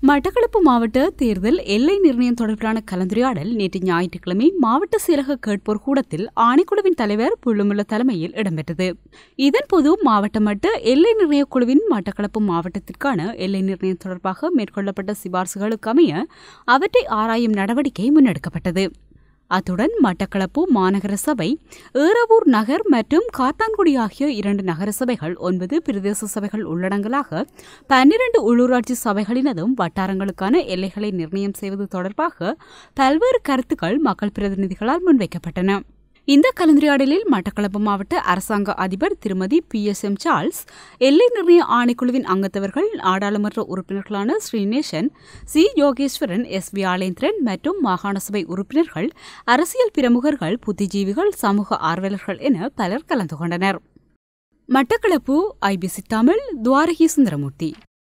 மட்டக்களப்பு மாவட்ட தேர்தல் எல்லை நிர்ணயம் தொடர்பிலான கலந்துரையாடல் நேற்று ஞாயிற்றுக்கிழமை மாவட்ட செயலக கேட்போர் கூடத்தில் ஆணைக்குழுவின் தலைவர் புள்ளுமுள்ள தலைமையில் இடம்பெற்றது இதன்போது மாவட்ட மட்ட எல்லை நிர்ணய குழுவின் மட்டக்களப்பு மாவட்டத்திற்கான எல்லை நிர்ணயம் தொடர்பாக மேற்கொள்ளப்பட்ட சிபார்சுகளுக்கு அமைய அவற்றை ஆராயும் நடவடிக்கை முன்னெடுக்கப்பட்டது அத்துடன் மட்டக்களப்பு மாநகர சபை ஏறவூர் நகர் மற்றும் காத்தான்குடி ஆகிய இரண்டு நகர சபைகள் ஒன்பது பிரதேச சபைகள் உள்ளடங்கலாக பன்னிரண்டு உள்ளூராட்சி சபைகளினதும் வட்டாரங்களுக்கான எல்லைகளை நிர்ணயம் செய்வது தொடர்பாக பல்வேறு கருத்துக்கள் மக்கள் பிரதிநிதிகளால் முன்வைக்கப்பட்டன இந்த கலந்துரையாடலில் மட்டக்களப்பு மாவட்ட அரசாங்க அதிபர் திருமதி பி எஸ் எம் சார்ல்ஸ் எல்லை நிர்ணய ஆணைக்குழுவின் அங்கத்தவர்கள் நாடாளுமன்ற உறுப்பினர்களான Srineshan C Yogeswaran S V Alenthiran மற்றும் மாகாண சபை உறுப்பினர்கள் அரசியல் பிரமுகர்கள் புத்திஜீவிகள் சமூக ஆர்வலர்கள் என பலர் கலந்து கொண்டனர் மட்டக்களப்பு ஐபிசி தமிழ் துவாரகி சுந்தரமூர்த்தி